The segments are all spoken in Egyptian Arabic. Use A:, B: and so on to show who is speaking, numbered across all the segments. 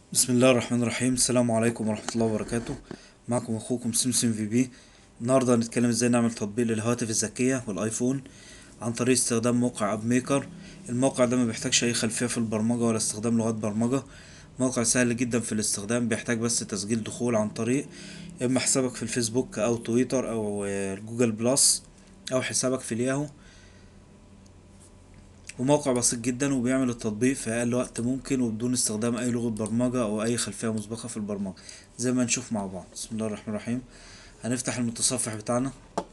A: بسم الله الرحمن الرحيم السلام عليكم ورحمة الله وبركاته معكم اخوكم سمسم في بي النهاردة هنتكلم ازاي نعمل تطبيق للهواتف الذكية والايفون عن طريق استخدام موقع اب ميكر الموقع ده ما بيحتاجش اي خلفية في البرمجة ولا استخدام لغات برمجة موقع سهل جدا في الاستخدام بيحتاج بس تسجيل دخول عن طريق اما حسابك في الفيسبوك او تويتر او آه، جوجل بلس او حسابك في الياهو وموقع بسيط جدا وبيعمل التطبيق في اقل وقت ممكن وبدون استخدام اي لغة برمجة او اي خلفية مسبقة في البرمجة زي ما نشوف مع بعض بسم الله الرحمن الرحيم هنفتح المتصفح بتاعنا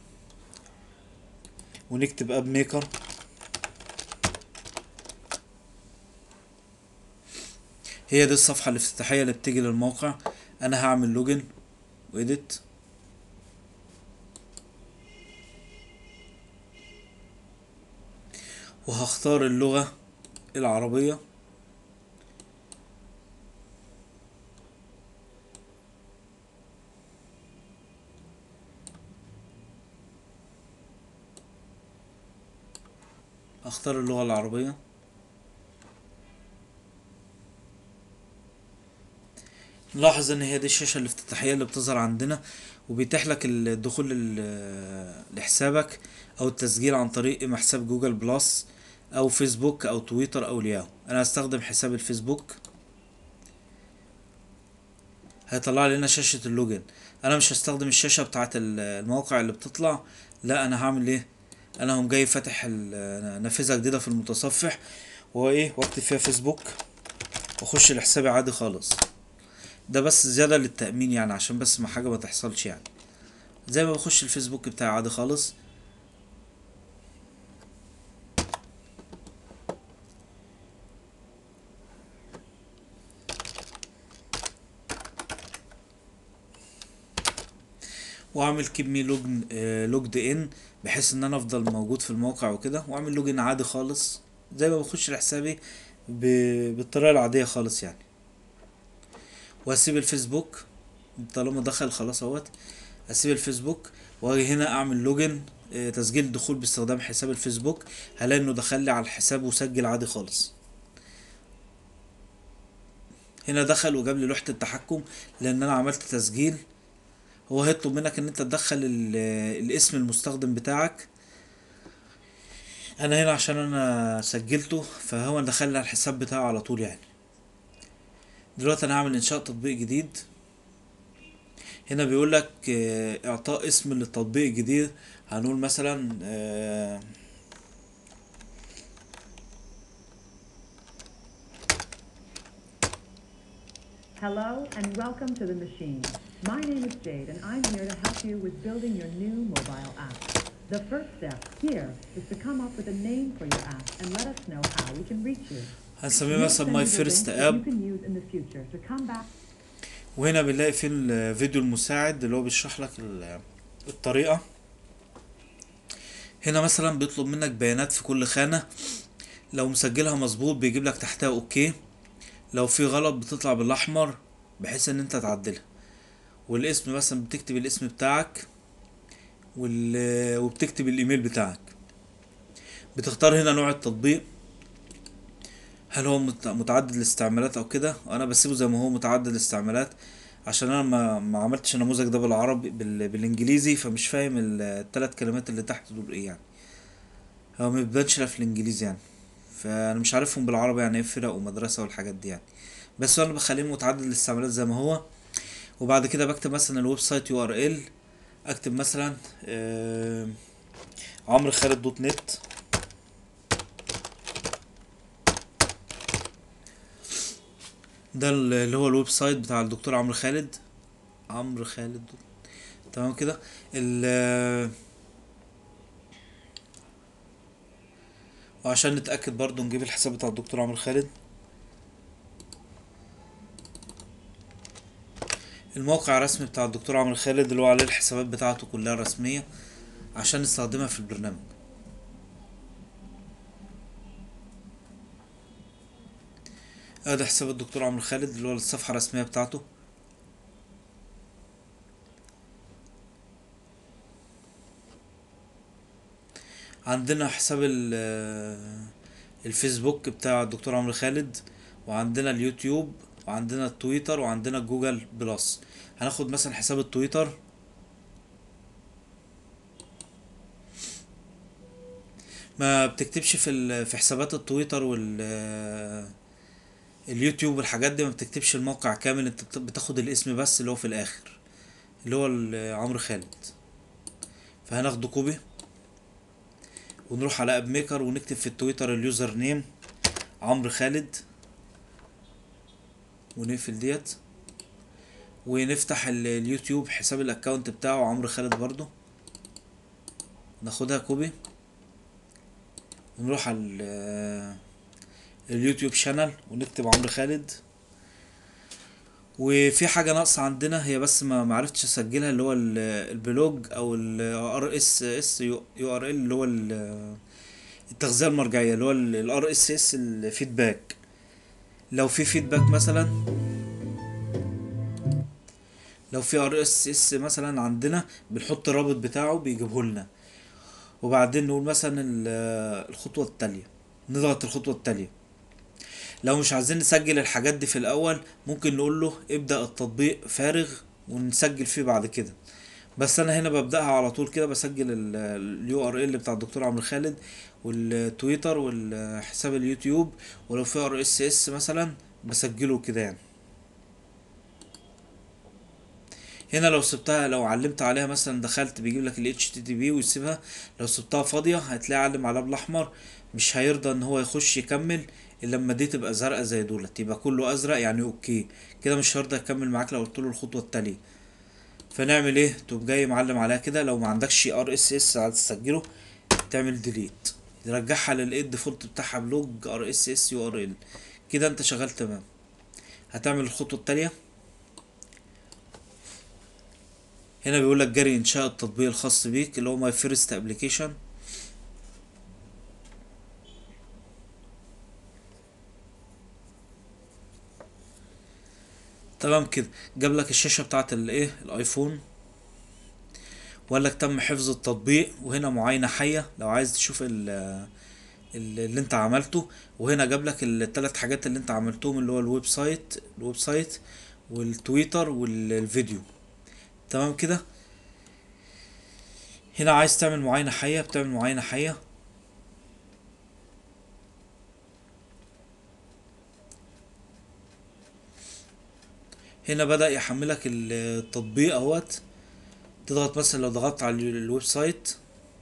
A: ونكتب اب ميكر هي دي الصفحة الافتتاحية اللي بتيجي للموقع انا هعمل لوجن وإيديت وهختار اللغة العربية هختار اللغة العربية نلاحظ ان هي دي الشاشة الافتتاحية اللي بتظهر عندنا وبيتيح لك الدخول لل- لحسابك او التسجيل عن طريق اما حساب جوجل بلس او فيسبوك او تويتر او الياهو انا هستخدم حساب الفيسبوك هيطلع لي هنا شاشة اللوجن انا مش هستخدم الشاشة بتاعت ال- الموقع اللي بتطلع لا انا هعمل ايه انا هم جاي فاتح ال- نافذة جديدة في المتصفح وهو ايه واكتب فيها فيسبوك واخش لحسابي عادي خالص ده بس زيادة للتأمين يعني عشان بس ما حاجة ما تحصلش يعني زي ما بخش الفيسبوك بتاعي عادي خالص واعمل كيب مي لوجن لوجد ان بحيث ان انا افضل موجود في الموقع وكده واعمل لوجن عادي خالص زي ما بخش لحسابي ب- بالطريقة العادية خالص يعني وهسيب الفيسبوك طالما دخل خلاص اهوت اسيب الفيسبوك واجي هنا اعمل لوجن آه، تسجيل دخول باستخدام حساب الفيسبوك هلاقي انه دخل لي على الحساب وسجل عادي خالص هنا دخل وجاب لي لوحة التحكم لان انا عملت تسجيل هو هيطلب منك ان انت تدخل ال- الاسم المستخدم بتاعك انا هنا عشان انا سجلته فهو دخل لي على الحساب بتاعه على طول يعني دلوقتي انا هعمل انشاء تطبيق جديد هنا بيقول لك آه، اعطاء اسم للتطبيق الجديد هنقول مثلا آه،
B: Hello and welcome to the machine. My name is Jade and I'm here to help you with building your new mobile app. The first step here is to come up with a name for your app and let us know how we can reach you.
A: هنسميه
B: We'll
A: مثلا
B: send
A: ماي
B: you the
A: فيرست
B: link that
A: اب
B: you can use in the future to come back
A: وهنا بنلاقي فيه الفيديو المساعد اللي هو بيشرح لك ال- الطريقة هنا مثلا بيطلب منك بيانات في كل خانة لو مسجلها مظبوط بيجيب لك تحتها اوكي لو في غلط بتطلع بالاحمر بحيث ان انت تعدلها والاسم مثلا بتكتب الاسم بتاعك وال... وبتكتب الايميل بتاعك بتختار هنا نوع التطبيق هل هو مت- متعدد الاستعمالات او كده انا بسيبه زي ما هو متعدد الاستعمالات عشان انا ما, ما عملتش النموذج ده بالعربي بال... بالانجليزي فمش فاهم ال- التلات كلمات اللي تحت دول ايه يعني هو ما بيبانش لا في الانجليزي يعني فانا مش عارفهم بالعربي يعني ايه فرق ومدرسة والحاجات دي يعني بس انا بخليه متعدد الاستعمالات زي ما هو وبعد كده بكتب مثلا الويب سايت يو ار ال اكتب مثلا آه، عمرو خالد دوت نت ده اللي هو الويب سايت بتاع الدكتور عمرو خالد عمرو خالد تمام كده ال وعشان نتأكد برضو نجيب الحساب بتاع الدكتور عمرو خالد الموقع الرسمي بتاع الدكتور عمرو خالد اللي هو عليه الحسابات بتاعته كلها الرسمية عشان نستخدمها في البرنامج ادي حساب الدكتور عمرو خالد اللي هو الصفحة الرسمية بتاعته عندنا حساب ال- الفيسبوك بتاع الدكتور عمرو خالد وعندنا اليوتيوب وعندنا التويتر وعندنا جوجل بلس هناخد مثلا حساب التويتر ما بتكتبش في ال- في حسابات التويتر وال اليوتيوب والحاجات دي ما بتكتبش الموقع كامل انت بت- بتاخد الاسم بس اللي هو في الاخر اللي هو ال- عمرو خالد فهناخده كوبي ونروح على اب ميكر ونكتب في التويتر اليوزر نيم عمرو خالد ونقفل ديت ونفتح ال- اليوتيوب حساب الاكونت بتاعه عمرو خالد برضو ناخدها كوبي ونروح على ال- اليوتيوب شانل ونكتب عمرو خالد وفي حاجة ناقصة عندنا هي بس ما معرفتش اسجلها اللي هو ال- البلوج او ال ار اس اس يو ار ال اللي هو ال- التغذية المرجعية اللي هو الار اس اس الفيدباك لو في فيدباك مثلا لو في ار اس اس مثلا عندنا بنحط الرابط بتاعه بيجيبه لنا وبعدين نقول مثلا ال- الخطوة التالية نضغط الخطوة التالية لو مش عايزين نسجل الحاجات دي في الاول ممكن نقول له ابدأ التطبيق فارغ ونسجل فيه بعد كده بس انا هنا ببدأها على طول كده بسجل اليو ار ال بتاع الدكتور عمرو خالد والتويتر والحساب اليوتيوب ولو في ار اس اس مثلا بسجله كده يعني هنا لو سبتها لو علمت عليها مثلا دخلت بيجيب لك ال HTTP ويسيبها لو سبتها فاضية هتلاقي علم عليها بالأحمر مش هيرضى ان هو يخش يكمل الا لما دي تبقى زرقاء زي دولت يبقى كله ازرق يعني اوكي كده مش هيرضى يكمل معاك لو قلت له الخطوة التالية فنعمل ايه تقوم جاي معلم عليها كده لو ما عندكش ار اس اس عايز تسجله تعمل ديليت يرجعها للايه الديفولت بتاعها بلوج ار اس اس يو ار ال كده انت شغال تمام هتعمل الخطوة التالية هنا بيقول لك جري انشاء التطبيق الخاص بيك اللي هو ماي فيرست ابلكيشن تمام كده جاب لك الشاشة بتاعت الايه الايفون وقال لك تم حفظ التطبيق وهنا معاينة حية لو عايز تشوف ال ال- اللي انت عملته وهنا جاب لك الثلاث حاجات اللي انت عملتهم اللي هو الويب سايت الويب سايت والتويتر والفيديو تمام كده هنا عايز تعمل معاينة حية بتعمل معاينة حية هنا بدأ يحملك التطبيق اهوت تضغط مثلا لو ضغطت على ال- الويب سايت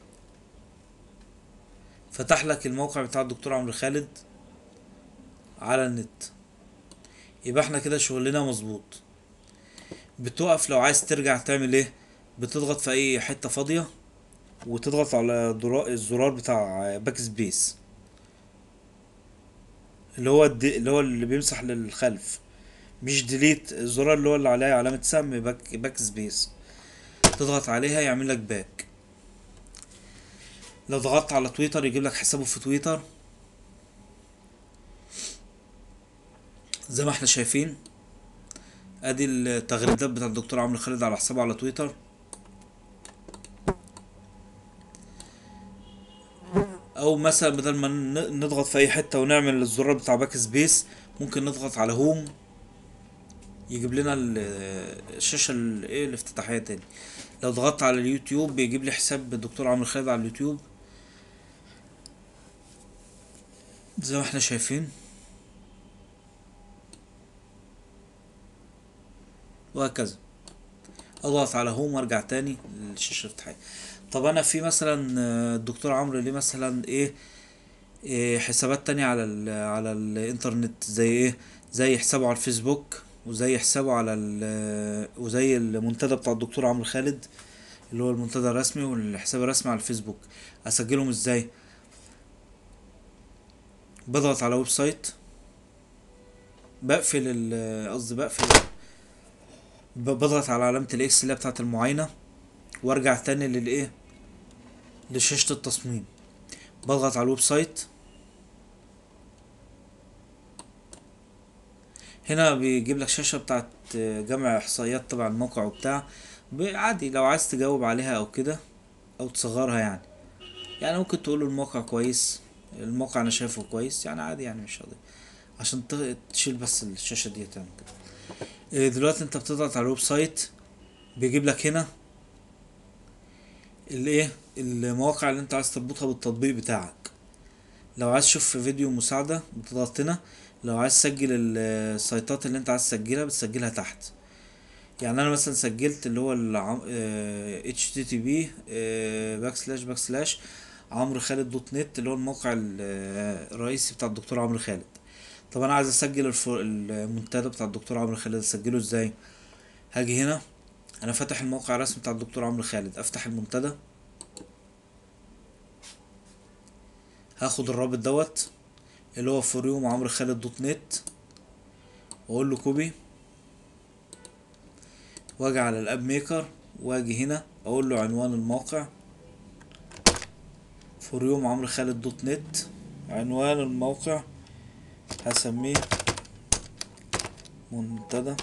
A: فتح لك الموقع بتاع الدكتور عمرو خالد على النت يبقى احنا كده شغلنا مظبوط بتقف لو عايز ترجع تعمل ايه بتضغط في اي حتة فاضية وتضغط على درا- الزرار بتاع باك سبيس اللي هو الد... اللي هو اللي بيمسح للخلف مش ديليت الزرار اللي هو اللي عليه علامة سم باك باك سبيس تضغط عليها يعمل لك باك لو ضغطت على تويتر يجيب لك حسابه في تويتر زي ما احنا شايفين ادي التغريدات بتاع الدكتور عمرو خالد على حسابه على تويتر او مثلا بدل ما ن- نضغط في اي حته ونعمل الزرار بتاع باك سبيس ممكن نضغط على هوم يجيب لنا ال- الشاشه الايه الافتتاحيه تاني لو ضغطت على اليوتيوب بيجيب لي حساب الدكتور عمرو خالد على اليوتيوب زي ما احنا شايفين وهكذا اضغط على هوم وارجع تاني للشاشه الافتتاحيه طب انا في مثلا آه، الدكتور عمرو ليه مثلا ايه, إيه حسابات تانية على ال على الانترنت زي ايه زي حسابه على الفيسبوك وزي حسابه على ال وزي المنتدى بتاع الدكتور عمرو خالد اللي هو المنتدى الرسمي والحساب الرسمي على الفيسبوك اسجلهم ازاي بضغط على ويب سايت بقفل ال- قصدي بقفل ب- بضغط على علامة الاكس اللي هي بتاعت المعاينة وارجع تاني للايه لشاشة التصميم بضغط على الويب سايت هنا بيجيب لك شاشة بتاعت جمع احصائيات تبع الموقع وبتاع ب- عادي لو عايز تجاوب عليها او كده او تصغرها يعني يعني ممكن تقول له الموقع كويس الموقع انا شايفه كويس يعني عادي يعني مش قضية عشان ت- تشيل بس الشاشة ديت يعني كده إيه، دلوقتي انت بتضغط على الويب سايت بيجيب لك هنا الايه المواقع اللي انت عايز تربطها بالتطبيق بتاعك لو عايز تشوف فيديو مساعدة بتضغط هنا لو عايز تسجل ال- السايتات اللي انت عايز تسجلها بتسجلها تحت يعني انا مثلا سجلت اللي هو ال http باك سلاش باك سلاش عمرو خالد دوت نت اللي هو الموقع ال- آه، الرئيسي بتاع الدكتور عمرو خالد طب انا عايز اسجل الف- المنتدى بتاع الدكتور عمرو خالد اسجله ازاي هاجي هنا انا فاتح الموقع الرسمي بتاع الدكتور عمرو خالد افتح المنتدى هاخد الرابط دوت اللي هو فوريوم عمرو خالد دوت نت واقول له كوبي واجي على الاب ميكر واجي هنا اقول له عنوان الموقع فوريوم عمرو خالد دوت نت عنوان الموقع هسميه منتدى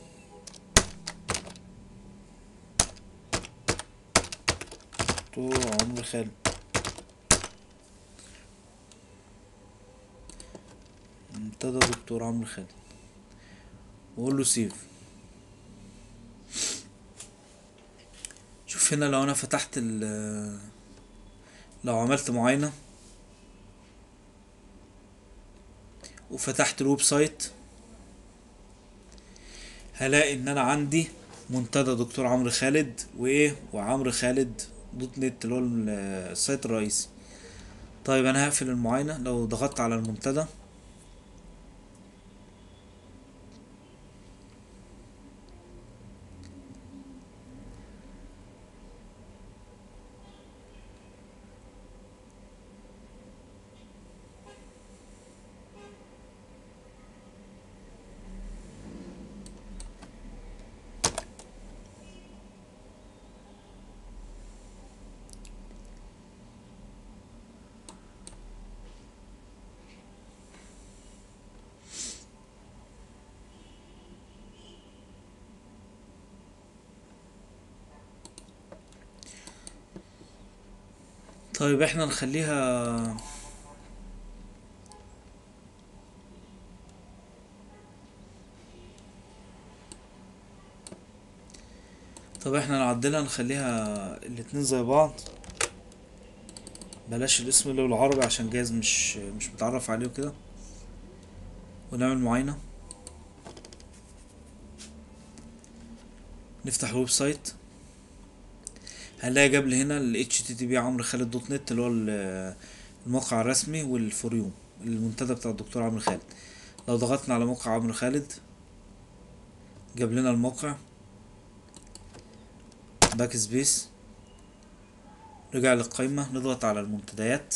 A: دكتور عمرو خالد منتدى دكتور عمرو خالد واقول له سيف شوف هنا لو انا فتحت ال لو عملت معاينة وفتحت الويب سايت هلاقي ان انا عندي منتدى دكتور عمرو خالد وايه وعمرو خالد دوت نت اللي هو ال- السايت الرئيسي طيب انا هقفل المعاينة لو ضغطت على المنتدى طيب احنا نخليها طب احنا نعدلها نخليها الاتنين زي بعض بلاش الاسم اللي بالعربي عشان جايز مش مش متعرف عليه وكده ونعمل معاينة نفتح الويب سايت هنلاقي جاب لي هنا ال http عمرو خالد دوت نت اللي هو ال- الموقع الرسمي والفوريوم المنتدى بتاع الدكتور عمرو خالد لو ضغطنا على موقع عمرو خالد جاب لنا الموقع باك سبيس رجع للقائمة نضغط على المنتديات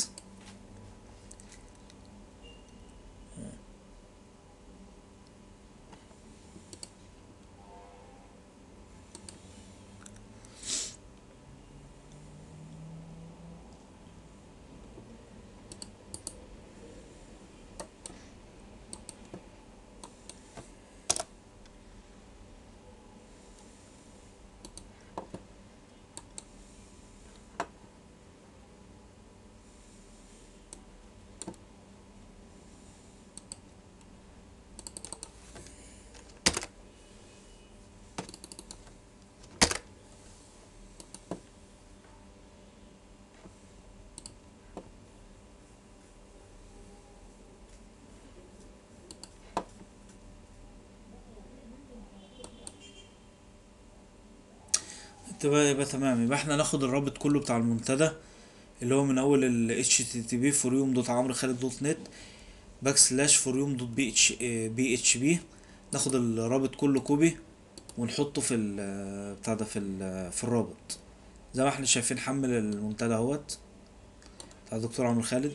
A: تبقى يبقى تمام يبقى احنا ناخد الرابط كله بتاع المنتدى اللي هو من اول ال http فوريوم دوت عمرو خالد دوت نت باك سلاش فوريوم دوت بي اتش بي اتش بي ناخد الرابط كله كوبي ونحطه في ال بتاع ده في ال في الرابط زي ما احنا شايفين حمل المنتدى اهوت بتاع الدكتور عمرو خالد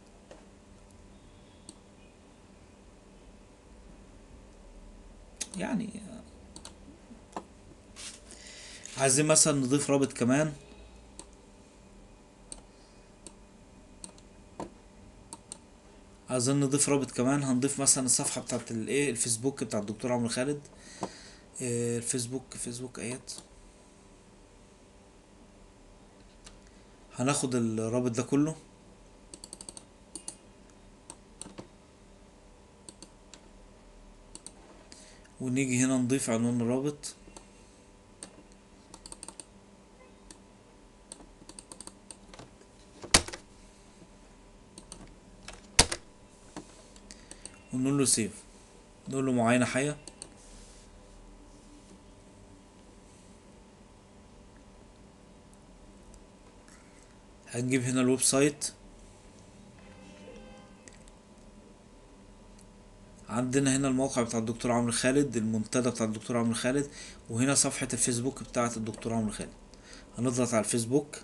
A: يعني عايزين مثلا نضيف رابط كمان عايزين نضيف رابط كمان هنضيف مثلا الصفحة بتاعت الايه الفيسبوك بتاع الدكتور عمرو خالد إيه الفيسبوك فيسبوك ايات هناخد الرابط ده كله ونيجي هنا نضيف عنوان الرابط ونقول له سيف نقول له معاينة حية هنجيب هنا الويب سايت عندنا هنا الموقع بتاع الدكتور عمرو خالد المنتدى بتاع الدكتور عمرو خالد وهنا صفحة الفيسبوك بتاعة الدكتور عمرو خالد هنضغط على الفيسبوك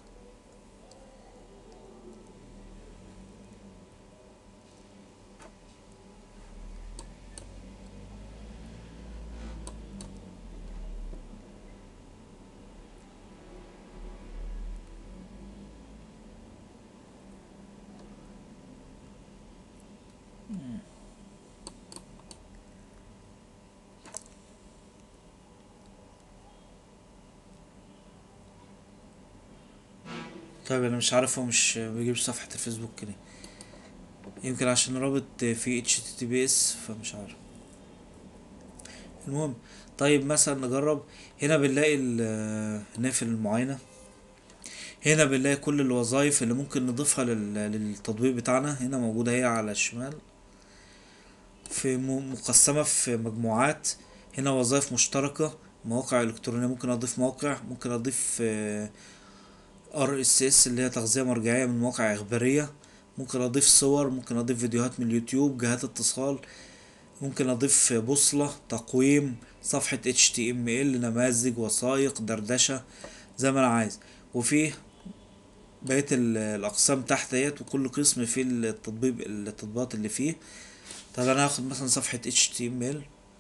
A: طيب انا مش عارف هو مش بيجيبش صفحة الفيسبوك ليه يمكن عشان رابط في HTTPS فمش عارف المهم طيب مثلا نجرب هنا بنلاقي ال- نقفل المعاينة هنا بنلاقي كل الوظائف اللي ممكن نضيفها لل- للتطبيق بتاعنا هنا موجودة هي على الشمال في م- مقسمة في مجموعات هنا وظائف مشتركة مواقع إلكترونية ممكن أضيف موقع ممكن أضيف ار اس اس اللي هي تغذية مرجعية من مواقع إخبارية ممكن أضيف صور ممكن أضيف فيديوهات من اليوتيوب جهات اتصال ممكن أضيف بوصلة تقويم صفحة HTML نماذج وثائق دردشة زي ما أنا عايز وفيه بقية ال- الأقسام تحت ديت وكل قسم فيه التطبيق التطبيقات اللي فيه طب أنا هاخد مثلا صفحة HTML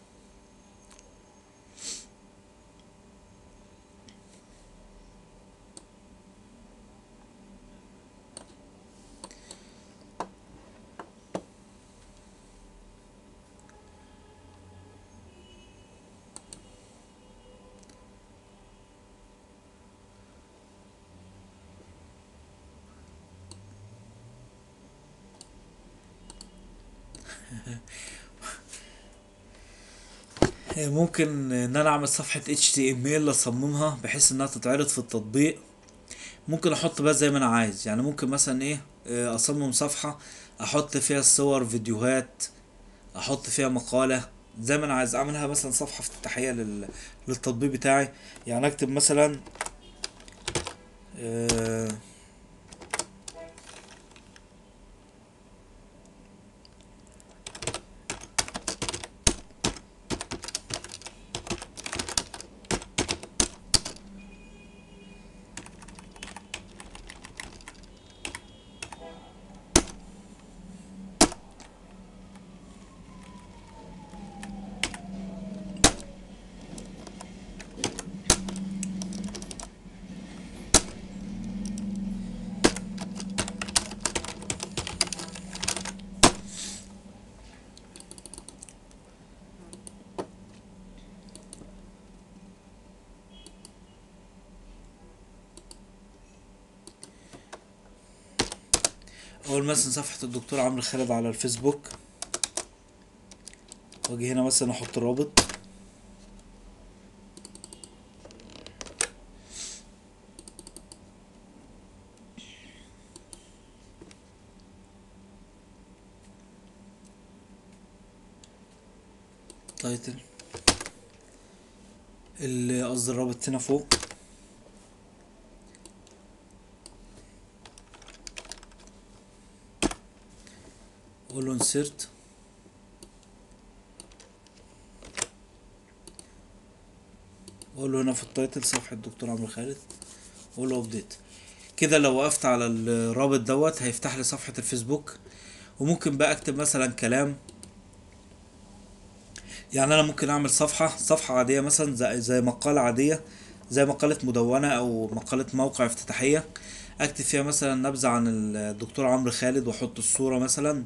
A: ممكن ان انا اعمل صفحة HTML اصممها بحيث انها تتعرض في التطبيق ممكن احط بقى زي ما انا عايز يعني ممكن مثلا ايه آه، اصمم صفحة احط فيها صور فيديوهات احط فيها مقالة زي ما انا عايز اعملها مثلا صفحة افتتاحية لل... للتطبيق بتاعي يعني اكتب مثلا آه، اقول مثلا صفحة الدكتور عمرو خالد على الفيسبوك واجي هنا مثلا احط رابط تايتل اللي قصدي الرابط هنا فوق اقول له انسرت واقول له هنا في التايتل صفحة الدكتور عمرو خالد واقول له ابديت كده لو وقفت على الرابط دوت هيفتح لي صفحة الفيسبوك وممكن بقى اكتب مثلا كلام يعني انا ممكن اعمل صفحة صفحة عادية مثلا زي, زي مقالة عادية زي مقالة مدونة او مقالة موقع افتتاحية اكتب فيها مثلا نبذة عن الدكتور عمرو خالد واحط الصورة مثلا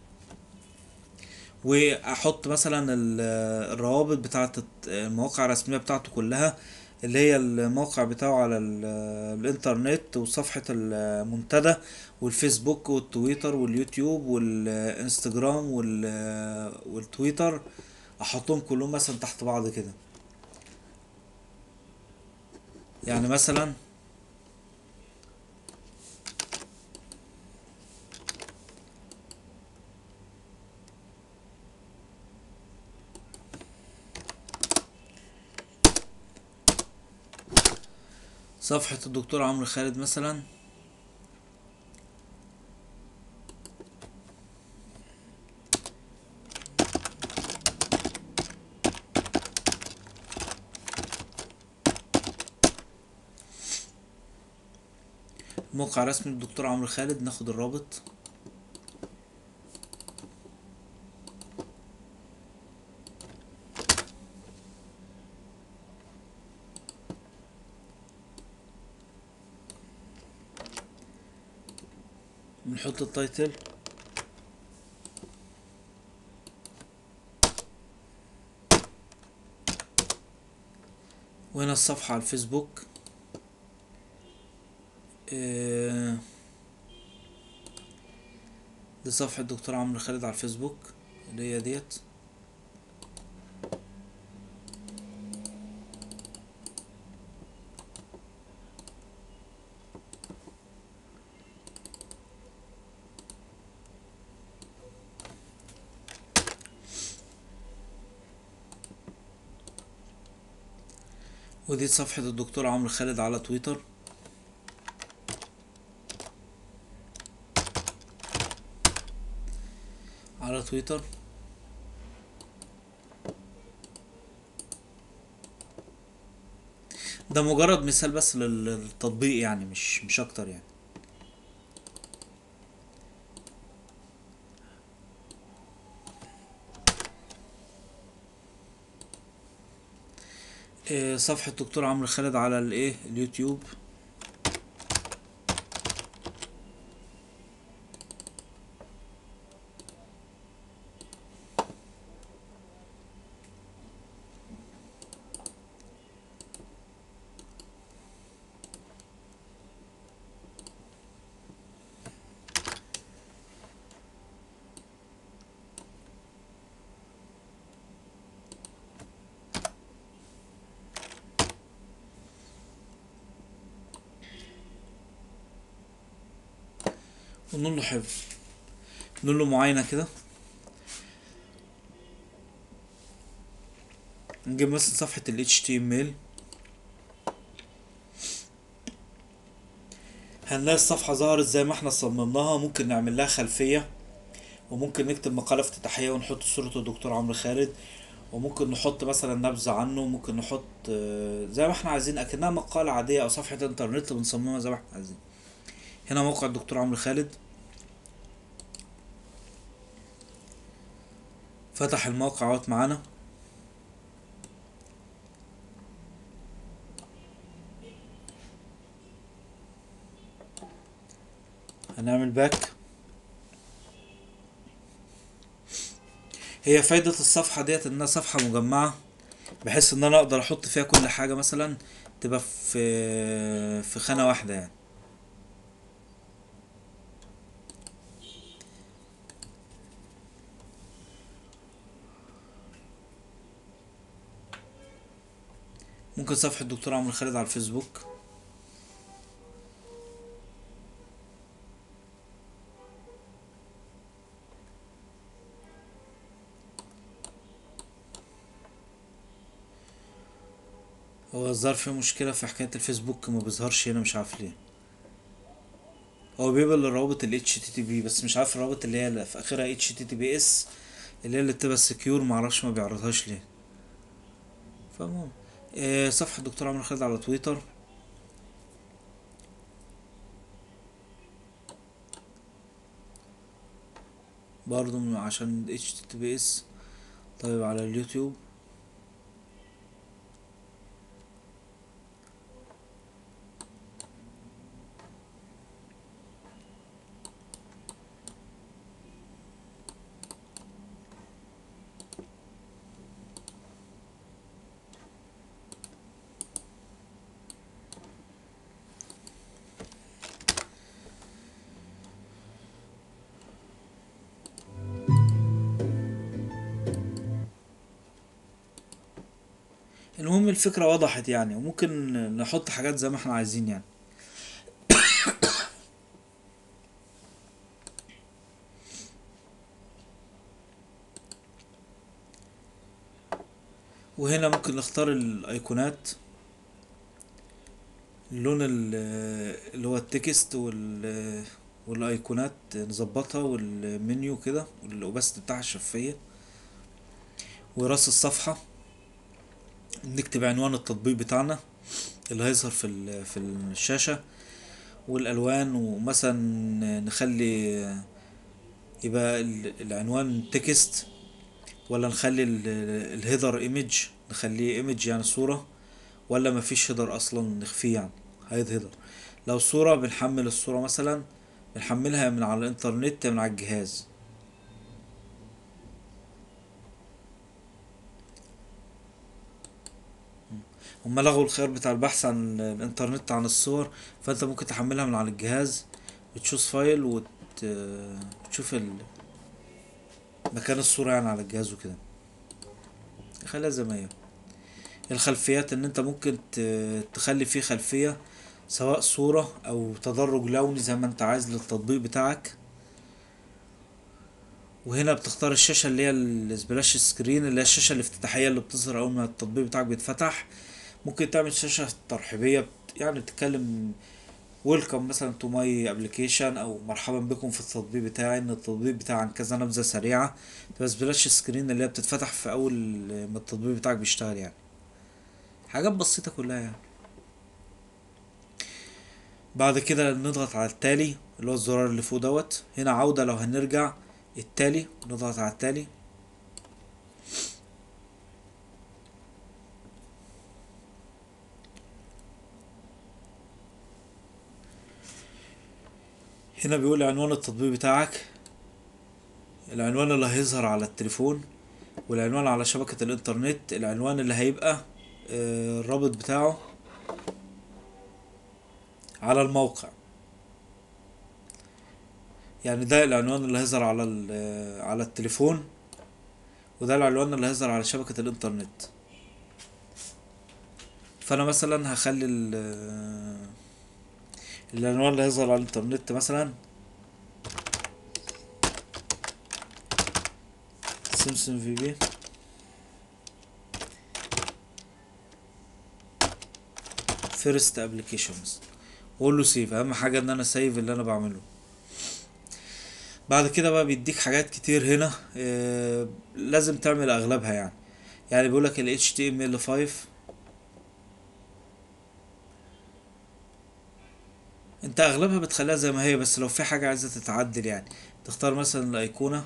A: واحط مثلا ال- الروابط بتاعت المواقع الرسمية بتاعته كلها اللي هي الموقع بتاعه على ال- الانترنت وصفحة المنتدى والفيسبوك والتويتر واليوتيوب والانستجرام وال- والتويتر احطهم كلهم مثلا تحت بعض كده يعني مثلا صفحة الدكتور عمرو خالد مثلا موقع رسمي للدكتور عمرو خالد ناخد الرابط بنحط التايتل وهنا الصفحة على الفيسبوك آه، دي صفحة دكتور عمرو خالد على الفيسبوك اللي هي ديت ودي صفحة الدكتور عمرو خالد على تويتر على تويتر ده مجرد مثال بس لل- للتطبيق يعني مش مش اكتر يعني إيه، صفحة دكتور عمرو خالد على الايه اليوتيوب ونقول له حفظ نقول له معاينة كده نجيب مثلا صفحة ال HTML هنلاقي الصفحة ظهرت زي ما احنا صممناها ممكن نعمل لها خلفية وممكن نكتب مقالة افتتاحية ونحط صورة الدكتور عمرو خالد وممكن نحط مثلا نبذة عنه ممكن نحط آه، زي ما احنا عايزين اكنها مقالة عادية او صفحة انترنت بنصممها زي ما احنا عايزين هنا موقع الدكتور عمرو خالد فتح الموقع اهوت معانا هنعمل باك هي فايدة الصفحة ديت انها صفحة مجمعة بحيث ان انا اقدر احط فيها كل حاجة مثلا تبقى في في خانة واحدة يعني ممكن صفحة الدكتور عمرو خالد على الفيسبوك هو الظاهر فيه مشكلة في حكاية الفيسبوك ما بيظهرش هنا مش عارف ليه هو بيبقى الروابط ال HTTP بس مش عارف الروابط اللي هي اللي في اخرها HTTPS اللي هي اللي بتبقى سكيور معرفش ما بيعرضهاش ليه فالمهم آه، صفحة الدكتور عمرو خالد على تويتر برضو من- عشان HTTPS طيب على اليوتيوب المهم الفكرة وضحت يعني وممكن نحط حاجات زي ما احنا عايزين يعني وهنا ممكن نختار الايقونات اللون ال- اللي هو التكست وال والايقونات نظبطها والمنيو كده والاوباست بتاعها الشفافية وراس الصفحة نكتب عنوان التطبيق بتاعنا اللي هيظهر في ال- في الشاشة والالوان ومثلا نخلي يبقى ال- العنوان تكست ولا نخلي الهيدر ايمج نخليه ايمج يعني صورة ولا مفيش هيدر اصلا نخفيه يعني هيد هيدر لو صورة بنحمل الصورة مثلا بنحملها من على الانترنت من على الجهاز هما لغوا الخيار بتاع البحث عن الانترنت عن الصور فانت ممكن تحملها من على الجهاز بتشوز فايل وت... وتشوف ال... مكان الصورة يعني على الجهاز وكده خليها زي ما هي الخلفيات ان انت ممكن ت- تخلي فيه خلفية سواء صورة او تدرج لوني زي ما انت عايز للتطبيق بتاعك وهنا بتختار الشاشة اللي هي السبلاش سكرين اللي هي الشاشة الافتتاحية اللي بتظهر اول ما التطبيق بتاعك بيتفتح ممكن تعمل شاشة ترحيبية بت- يعني بتتكلم ويلكم مثلا تو ماي ابلكيشن او مرحبا بكم في التطبيق بتاعي ان التطبيق بتاعي عن كذا نبذة سريعة بس بلاش سكرين اللي هي بتتفتح في اول ما التطبيق بتاعك بيشتغل يعني حاجات بسيطة كلها يعني بعد كده نضغط على التالي اللي هو الزرار اللي فوق دوت هنا عودة لو هنرجع التالي نضغط على التالي هنا بيقول عنوان التطبيق بتاعك العنوان اللي هيظهر على التليفون والعنوان على شبكة الانترنت العنوان اللي هيبقى آه، الرابط بتاعه على الموقع يعني ده العنوان اللي هيظهر على ال- على التليفون وده العنوان اللي هيظهر على شبكة الانترنت فانا مثلا هخلي ال- العنوان اللي هيظهر على الانترنت مثلا سمسم في بي فيرست ابلكيشنز واقول له سيف اهم حاجه ان انا سيف اللي انا بعمله بعد كده بقى بيديك حاجات كتير هنا آه، لازم تعمل اغلبها يعني يعني بيقولك ال HTML5 انت اغلبها بتخليها زي ما هي بس لو في حاجة عايزة تتعدل يعني تختار مثلا الايقونة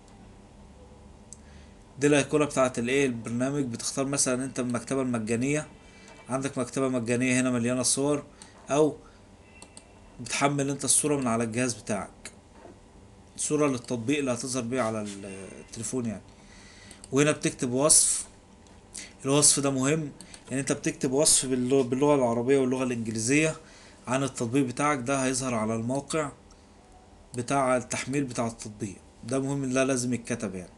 A: دي الايقونة بتاعت الايه البرنامج بتختار مثلا انت من المكتبة المجانية عندك مكتبة مجانية هنا مليانة صور او بتحمل انت الصورة من على الجهاز بتاعك صورة للتطبيق اللي هتظهر بيه على ال- التليفون يعني وهنا بتكتب وصف الوصف ده مهم يعني انت بتكتب وصف باللغة, باللغة العربية واللغة الانجليزية عن التطبيق بتاعك ده هيظهر على الموقع بتاع التحميل بتاع التطبيق ده مهم ده لازم يتكتب يعني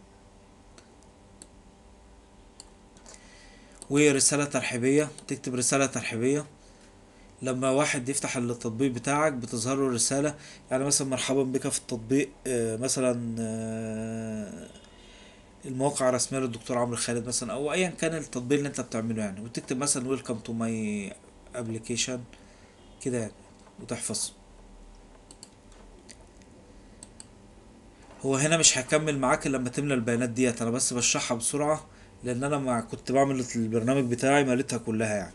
A: ورسالة ترحيبية تكتب رسالة ترحيبية لما واحد يفتح التطبيق بتاعك بتظهر له رسالة يعني مثلا مرحبا بك في التطبيق آه، مثلا آه، المواقع الرسمية للدكتور عمرو خالد مثلا او ايا كان التطبيق اللي انت بتعمله يعني وتكتب مثلا ويلكم تو ماي ابلكيشن كده يعني وتحفظ هو هنا مش هكمل معاك إلا لما تملى البيانات ديت انا بس بشرحها بسرعة لان انا ما كنت بعمل البرنامج بتاعي مليتها كلها يعني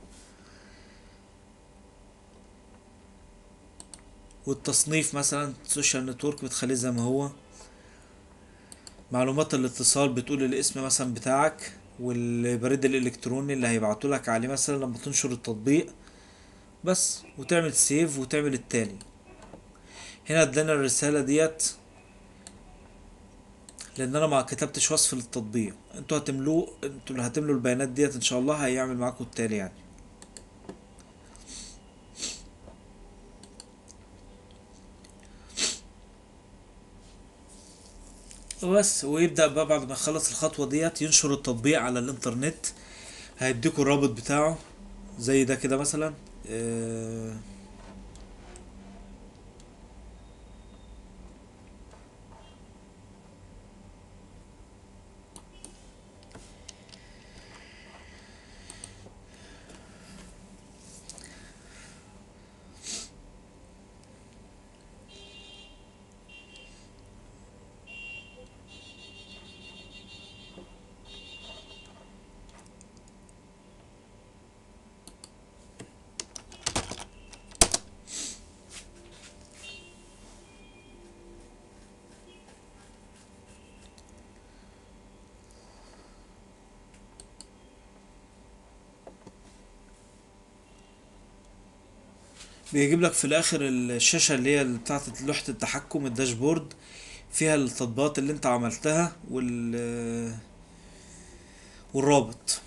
A: والتصنيف مثلا سوشيال نتورك بتخليه زي ما هو معلومات الاتصال بتقول الاسم مثلا بتاعك والبريد الالكتروني اللي هيبعتوا لك عليه مثلا لما تنشر التطبيق بس وتعمل سيف وتعمل التاني هنا ادانا الرسالة ديت لان انا ما كتبتش وصف للتطبيق انتوا هتملوه انتوا اللي هتملوا البيانات ديت ان شاء الله هيعمل معاكم التالي يعني بس ويبدأ بقى بعد ما يخلص الخطوة ديت ينشر التطبيق على الانترنت هيديكوا الرابط بتاعه زي ده كده مثلا آه، بيجيب لك في الاخر الشاشة اللي هي بتاعت لوحة التحكم الداشبورد فيها التطبيقات اللي انت عملتها وال والرابط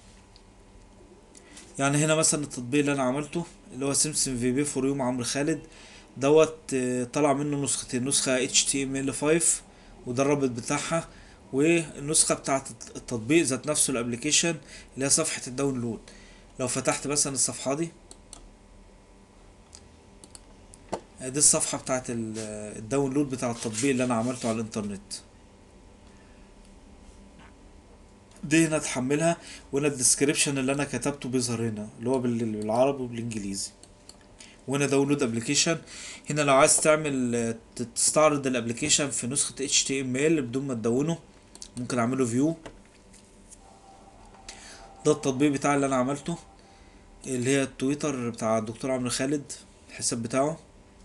A: يعني هنا مثلا التطبيق اللي انا عملته اللي هو سيمسون في بي فور يوم عمرو خالد دوت آه، طلع منه نسختين نسخة HTML5 وده الرابط بتاعها والنسخة بتاعت التطبيق ذات نفسه الابليكيشن اللي هي صفحة الداونلود لو فتحت مثلا الصفحة دي دي الصفحة بتاعت ال- الداونلود بتاع التطبيق اللي انا عملته على الانترنت دي هنا تحملها وهنا الديسكريبشن اللي انا كتبته بيظهر هنا اللي هو بال- بالعربي وبالانجليزي وهنا داونلود ابلكيشن هنا لو عايز تعمل آه، ت- تستعرض الابلكيشن في نسخة HTML بدون ما تدونه ممكن اعمله فيو ده التطبيق بتاعي اللي انا عملته اللي هي التويتر بتاع الدكتور عمرو خالد الحساب بتاعه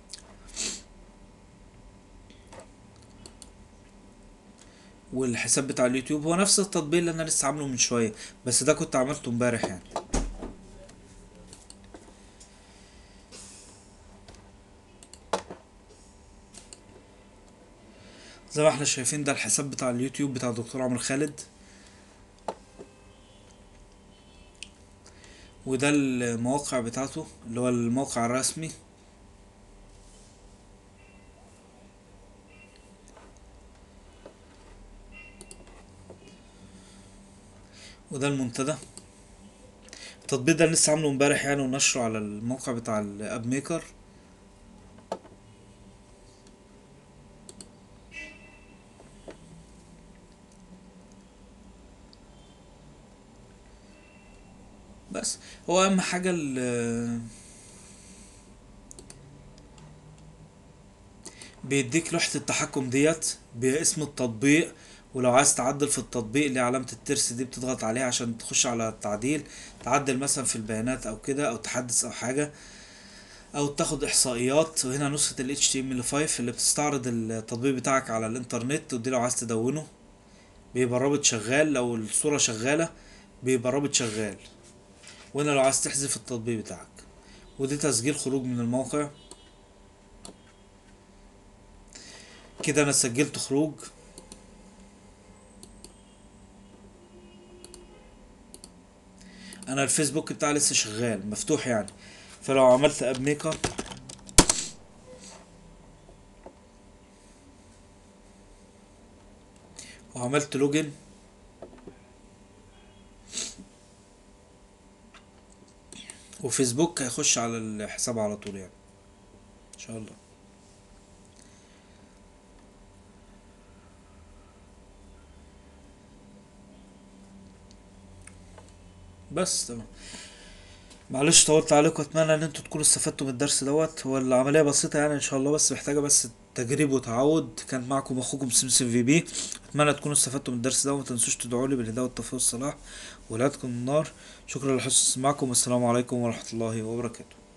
A: والحساب بتاع اليوتيوب هو نفس التطبيق اللي انا لسه عامله من شويه بس ده كنت عملته امبارح يعني زي ما احنا شايفين ده الحساب بتاع اليوتيوب بتاع الدكتور عمرو خالد وده المواقع بتاعته اللي هو الموقع الرسمي وده المنتدى التطبيق ده لسه عامله امبارح يعني ونشره على الموقع بتاع الاب ميكر بس هو اهم حاجة ال بيديك لوحة التحكم ديت باسم التطبيق ولو عايز تعدل في التطبيق اللي علامة الترس دي بتضغط عليها عشان تخش على التعديل تعدل مثلا في البيانات او كده او تحدث او حاجة او تاخد احصائيات وهنا نسخة ال HTML5 اللي بتستعرض التطبيق بتاعك على الانترنت ودي لو عايز تدونه بيبقى الرابط شغال لو الصورة شغالة بيبقى الرابط شغال وهنا لو عايز تحذف التطبيق بتاعك ودي تسجيل خروج من الموقع كده انا سجلت خروج انا الفيسبوك بتاعي لسه شغال مفتوح يعني فلو عملت اب ميكر وعملت لوجن وفيسبوك هيخش على الحساب على طول يعني ان شاء الله بس تمام معلش طولت عليكم اتمنى ان انتوا تكونوا استفدتوا من الدرس دوت هو العمليه بسيطه يعني ان شاء الله بس محتاجه بس تجريب وتعود كان معكم اخوكم سمسم في بي اتمنى تكونوا استفدتوا من الدرس ده وما تنسوش تدعوا لي بالهدايه والتوفيق والصلاح ولادكم النار شكرا لحسن استماعكم والسلام عليكم ورحمه الله وبركاته